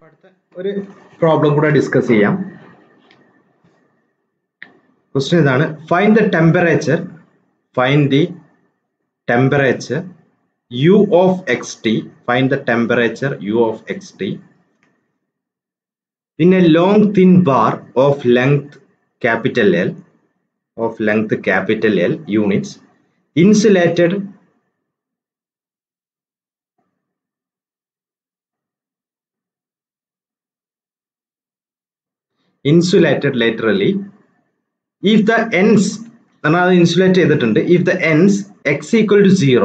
അടുത്ത ഒരു പ്രോബ്ലം കൂടെ ഡിസ്കസ് ചെയ്യാം ക്വസ്റ്റ്യൻ ഇതാണ് find the temperature find the temperature u of x t find the temperature u of x t in a long thin bar of length capital L of length capital L units insulated insulated laterally if the ends എന്നാൽ അത് insulate ചെയ്തിട്ടുണ്ട് if the ends x equal to zero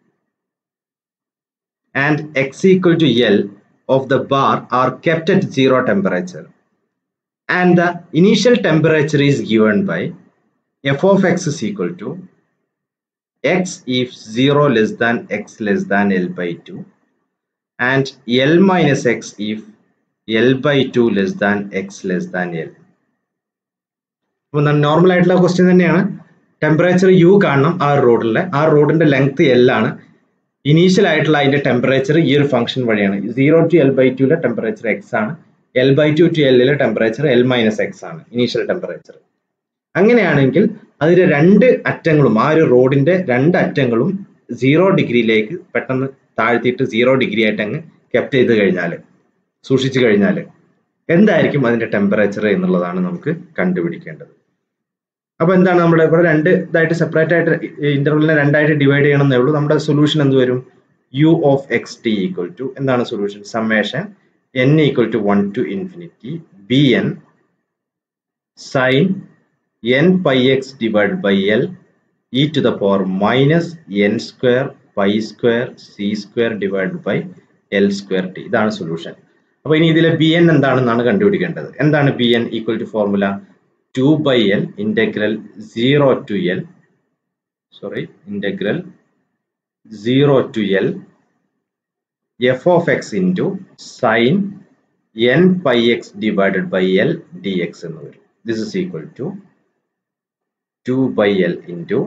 and x equal to l of the bar are kept at zero temperature and the initial temperature is given by f of x is equal to x if 0 less than x less than l by 2 and l minus x if l by 2 less than x less than l അപ്പോൾ normal ആയിട്ടുള്ള question തന്നെയാണ് temperature u കാണണം ആ റോഡിലെ ആ റോഡിന്റെ length L ആണ് initial ആയിട്ടുള്ള അതിന്റെ ടെമ്പറേച്ചർ ഈ ഒരു ഫംഗ്ഷൻ വഴിയാണ് സീറോ ടു എൽ ബൈ ടുവിലെ ടെമ്പറേച്ചർ എക്സ് ആണ് എൽ ബൈ ടു ടു എല്ലിലെ ടെമ്പറേച്ചർ എൽ മൈനസ് എക്സ് ആണ് ഇനീഷ്യൽ ടെമ്പറേച്ചർ അങ്ങനെയാണെങ്കിൽ അതിന്റെ രണ്ട് അറ്റങ്ങളും ആ ഒരു റോഡിന്റെ രണ്ട് അറ്റങ്ങളും സീറോ ഡിഗ്രിയിലേക്ക് പെട്ടെന്ന് താഴ്ത്തിയിട്ട് സീറോ ഡിഗ്രി ആയിട്ട് അങ്ങ് കെപ്റ്റ് ചെയ്ത് കഴിഞ്ഞാൽ സൂക്ഷിച്ചു കഴിഞ്ഞാൽ എന്തായിരിക്കും അതിന്റെ ടെമ്പറേച്ചർ എന്നുള്ളതാണ് നമുക്ക് കണ്ടുപിടിക്കേണ്ടത് അപ്പൊ എന്താണ് നമ്മുടെ ഇവിടെ രണ്ട് ഇതായിട്ട് സെപ്പറേറ്റ് ആയിട്ട് ഇന്റർവെലിനെ രണ്ടായിട്ട് ഡിവൈഡ് ചെയ്യണമെന്നേ ഉള്ളൂ നമ്മുടെ സൊല്യൂഷൻ എന്ത് വരും u of x t equal to എന്താണ് solution summation n equal to one to infinity b n sine n pi x divide by l e to the power minus n square pi square c square divide by l square t ഇതാണ് solution അപ്പൊ ഇനി ഇതിലെ b n എന്താണെന്നാണ് കണ്ടുപിടിക്കേണ്ടത് എന്താണ് b n equal to formula 2 by L integral 0 to L sorry integral 0 to L f of x into sin n pi x divided by L dx എന്ന് വരും this is equal to 2 by L into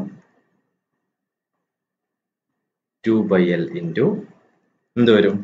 2 by L into എന്ത് വരും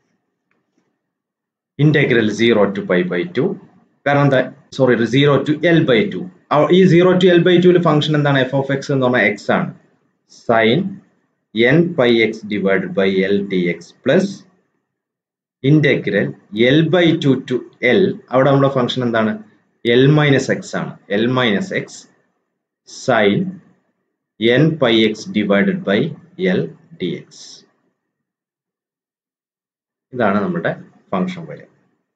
integral 0 to pi by 2 കാരണം എന്താ sorry zero to l by two ഈ zero to l by ടുവിൽ function എന്താണ് f of x എന്ന് പറഞ്ഞാൽ എക്സ് ആണ് sine n pi x divide by l d x plus integral l by two to l അവിടെ നമ്മുടെ function എന്താണ് l minus x ആണ് l minus x sine n pi x divided by l d x ഇതാണ് നമ്മുടെ function വരെ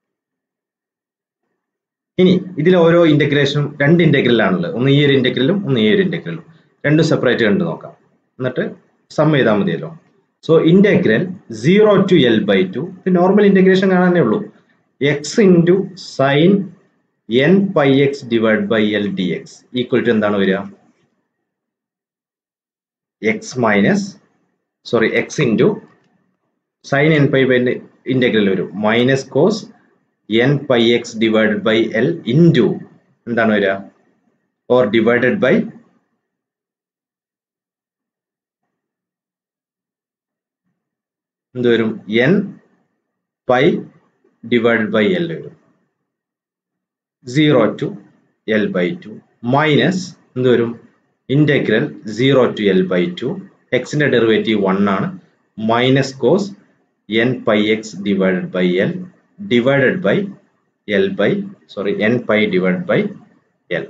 ഇനി ഇതിൽ ഓരോ ഇന്റഗ്രേഷനും രണ്ട് ഇന്റഗ്രലാണുള്ളത് ഒന്ന് ഈ ഒരു ഇന്റഗ്രലും ഒന്ന് ഈ ഒരു ഇന്റഗ്രലും രണ്ടും സെപ്പറേറ്റ് കണ്ട് നോക്കാം എന്നിട്ട് സം ചെയ്താൽ മതിയല്ലോ so integral zero to l by two normal integration കാണാനേ ഉള്ളൂ x into sine n pi x divide by l d x equal to എന്താണ് വരിക x minus sorry x into sine n pi by integral വരും minus cos n pi x divided by l into എന്താണ് വരിക or divided by എന്ത് വരും n pi divided by l വരും zero to l by two minus എന്ത് വരും integral zero to l by two എക്സിന്റെ derivative one ആണ് minus cos n pi x divided by l divided by L by sorry n pi divided by L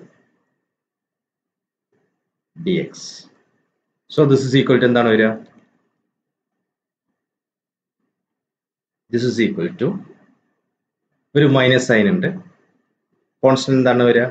dx. So this is equal to എന്താണ് വരിക this is equal to ഒരു minus sine ഉണ്ട് constant എന്താണ് വരിക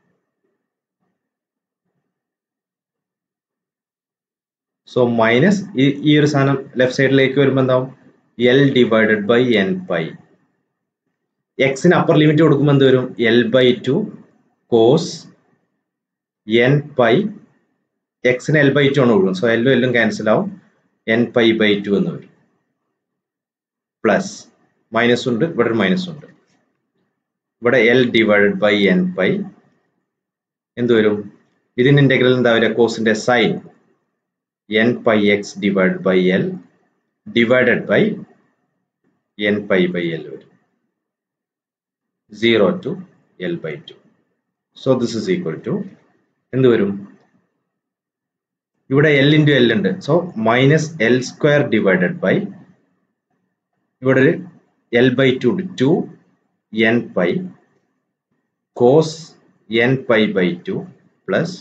so minus ഈ ഒരു സാധനം left സൈഡിലേക്ക് വരുമ്പോൾ എന്താവും l divided by n pi എക്സിന് അപ്പർ ലിമിറ്റ് കൊടുക്കുമ്പോൾ എന്ത് വരും l by two cos n pi എക്സിന് എൽ ബൈ ടു ആണ് കൊടുക്കുന്നത് സോ എല്ലും എല്ലും ക്യാൻസൽ ആവും എൻ പൈ ബൈ ടു എന്ന് വരും പ്ലസ് മൈനസ് ഉണ്ട് ഇവിടെ ഒരു മൈനസ് ഉണ്ട് ഇവിടെ l divided by n pi എന്ത് വരും ഇതിന് ഇന്റഗ്രൽ എന്താ വരിക കോസിന്റെ sine n pi x divide by l divided by n pi by l വരും zero to l by two so this is equal to എന്ത് വരും ഇവിടെ എൽ ഇൻറ്റു എൽ ഉണ്ട് so minus l square divided by ഇവിടെ ഒരു l by two two n pi cos n pi by two plus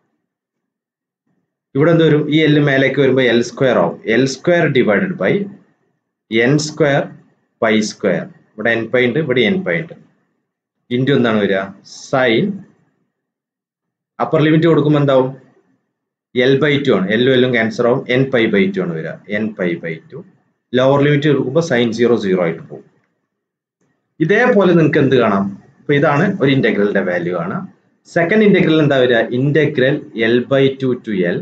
ഇവിടെ എന്ത് വരും ഈ എൽ മേലേക്ക് വരുമ്പോൾ എൽ സ്ക്വയർ ആവും l square divided by n square pi square ഇവിടെ എൻ പൈ ഉണ്ട് ഇവിടെ എൻ പൈ ഉണ്ട് ഇൻറ്റു എന്താണ് വരിക സൈൻ അപ്പർ ലിമിറ്റ് കൊടുക്കുമ്പോൾ എന്താവും എൽ ബൈ ടു ആണ് എല്ലും എല്ലും ക്യാൻസർ ആവും എൻ പൈ ബൈ ടു ആണ് വരിക n pi by two lower limit കൊടുക്കുമ്പോൾ സൈൻ സീറോ സീറോ ആയിട്ട് പോകും ഇതേപോലെ നിങ്ങൾക്ക് എന്ത് കാണാം അപ്പൊ ഇതാണ് ഒരു ഇന്റഗ്രലിന്റെ വാല്യൂ ആണ് സെക്കൻഡ് ഇന്റഗ്രൽ എന്താ വരിക integral l by two to l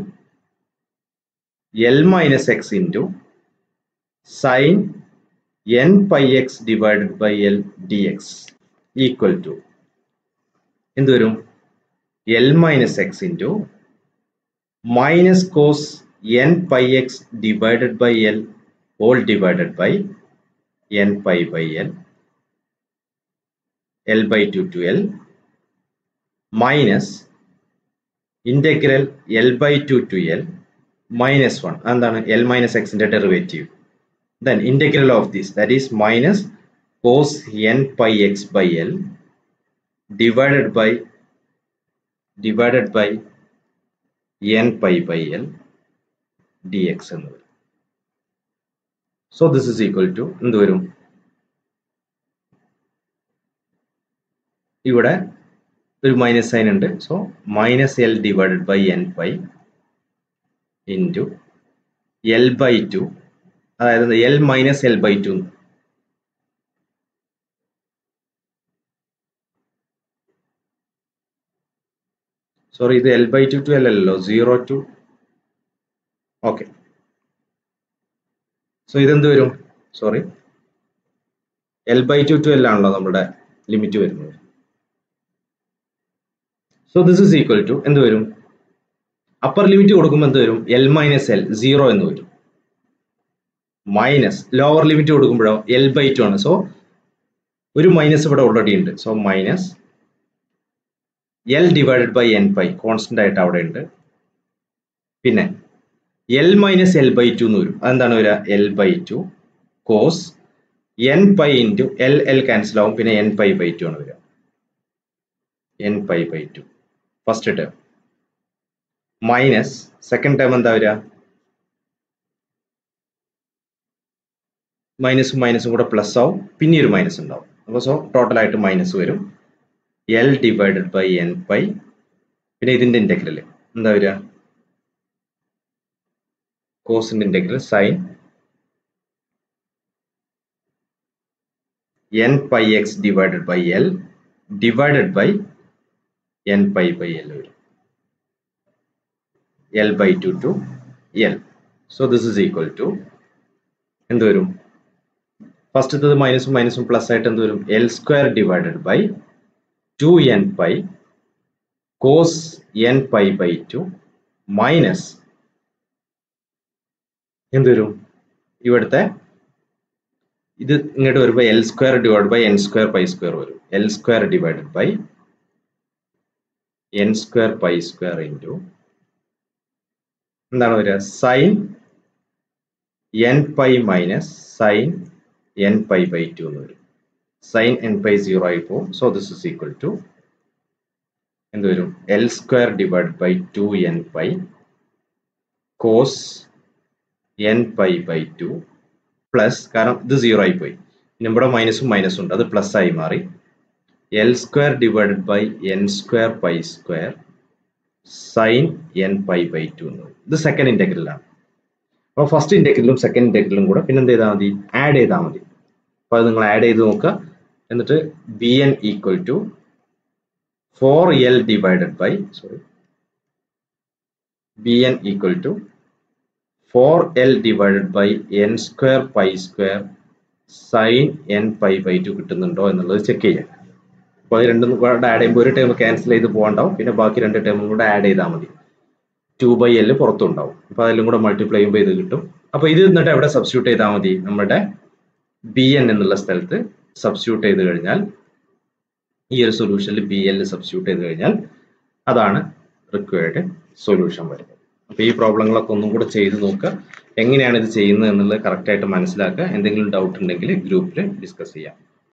l minus x into sine n pi x divided by l d x equal to എന്ത് വരും l minus x into minus cos n pi x divided by l all divided by n pi by l l by 2 to l minus integral l by 2 to l minus 1 എന്താണ് l minus x ന്റെ derivative then integral of this that is minus cos n pi x by l divided by divided by n pi by l dx എന്ന് വരും so this is equal to എന്ത് വരും ഇവിടെ ഒരു minus sine ഉണ്ട് so minus l divided by n pi into l by two അതായത് l minus l by two sorry ഇത് l by two to l അല്ലല്ലോ സീറോ ടു ഓക്കെ സോ ഇതെന്ത് വരും sorry l by two to l ആണല്ലോ നമ്മുടെ limit വരുന്നത് so this is equal to എന്ത് വരും അപ്പർ ലിമിറ്റ് കൊടുക്കുമ്പോൾ എന്ത് വരും എൽ മൈനസ് എൽ സീറോ എന്ന് വരും മൈനസ് ലോവർ ലിമിറ്റ് കൊടുക്കുമ്പോഴോ എൽ ബൈ ടു ആണ് സോ ഒരു മൈനസ് ഇവിടെ ഓൾറെഡി ഉണ്ട് so minus l divided by n pi constant ആയിട്ട് അവിടെ ഉണ്ട് പിന്നെ l minus l by two എന്ന് വരും അതെന്താണ് വരിക l by two cos n pi into l l cancel ആവും പിന്നെ എൻ പൈ ബൈ ടു ആണ് വരിക n pi by two first term minus second term എന്താ വരിക മൈനസും മൈനസും കൂടെ പ്ലസ് ആവും പിന്നെ ഒരു മൈനസ് ഉണ്ടാവും അപ്പോൾ സോ ടോട്ടലായിട്ട് മൈനസ് വരും l divided by n pi പിന്നെ ഇതിന്റെ ഇന്റഗ്രൽ എന്താ വരിക കോസിന്റെ integral sine n pi x divided by l divided by n pi by l വരും l by two to l so this is equal to എന്ത് വരും ഫസ്റ്റത്തത് മൈനസും മൈനസും പ്ലസ് ആയിട്ട് എന്ത് വരും l square divided by two n pi cos n pi by two minus എന്ത് വരും ഇവിടുത്തെ ഇത് ഇങ്ങോട്ട് വരുമ്പോൾ l square divide by n square pi square വരും l square divided by n square pi square into എന്താണ് വരിക sine n pi minus sine n pi by two എന്ന് വരും സൈൻ എൻ പൈ സീറോ ആയി പോകും so this is equal to എന്ത് വരും l square divide by two n pi cos n pi by two plus കാരണം ഇത് zero ആയി പോയി ഇനി ഇവിടെ മൈനസും മൈനസും ഉണ്ട് അത് പ്ലസ് ആയി മാറി l square divided by n square pi square sine n pi by two എന്ന് പറയും ഇത് സെക്കൻഡ് ഇന്റഗ്രലാണ് അപ്പോൾ ഫസ്റ്റ് ഇന്റഗ്രലും സെക്കൻഡ് ഇന്റഗ്രലും കൂടെ പിന്നെ എന്ത് ചെയ്താൽ മതി ആഡ് ചെയ്താൽ മതി അപ്പോൾ അത് നിങ്ങൾ ആഡ് ചെയ്ത് നോക്കുക എന്നിട്ട് b n equal to four l divided by sorry b n equal to four l divided by n square pi square sine n pi by two കിട്ടുന്നുണ്ടോ എന്നുള്ളത് ചെക്ക് ചെയ്യാം അപ്പോൾ അത് രണ്ടും കൂടെ ആഡ് ചെയ്യുമ്പോൾ ഒരു ടേം ക്യാൻസൽ ചെയ്ത് പോകണ്ടാവും പിന്നെ ബാക്കി രണ്ട് ടേമും കൂടെ ആഡ് ചെയ്താൽ മതി ടു ബൈ എൽ പുറത്തുണ്ടാവും അപ്പോൾ അതെല്ലാം കൂടെ മൾട്ടിപ്ലൈ ചെയ്യുമ്പോൾ ഇത് കിട്ടും അപ്പോൾ ഇത് എന്നിട്ട് എവിടെ സബ്സ്റ്റിറ്റ്യൂട്ട് ചെയ്താൽ മതി നമ്മുടെ ബി എൻ എന്നുള്ള സ്ഥലത്ത് സബ്സ്റ്റിറ്റ്യൂട്ട് ചെയ്ത് കഴിഞ്ഞാൽ ഈ ഒരു സൊല്യൂഷനിൽ ബി എൽ സബ്സ്റ്റിറ്റ്യൂട്ട് ചെയ്ത് കഴിഞ്ഞാൽ അതാണ് റിക്വയർഡ് സൊല്യൂഷൻ വരുന്നത് അപ്പോൾ ഈ പ്രോബ്ലങ്ങളൊക്കെ ഒന്നും കൂടെ ചെയ്ത് നോക്കുക എങ്ങനെയാണ് ഇത് ചെയ്യുന്നത് എന്നുള്ളത് കറക്റ്റായിട്ട് മനസ്സിലാക്കുക എന്തെങ്കിലും ഡൗട്ട് ഉണ്ടെങ്കിൽ ഗ്രൂപ്പിൽ ഡിസ്കസ് ചെയ്യാം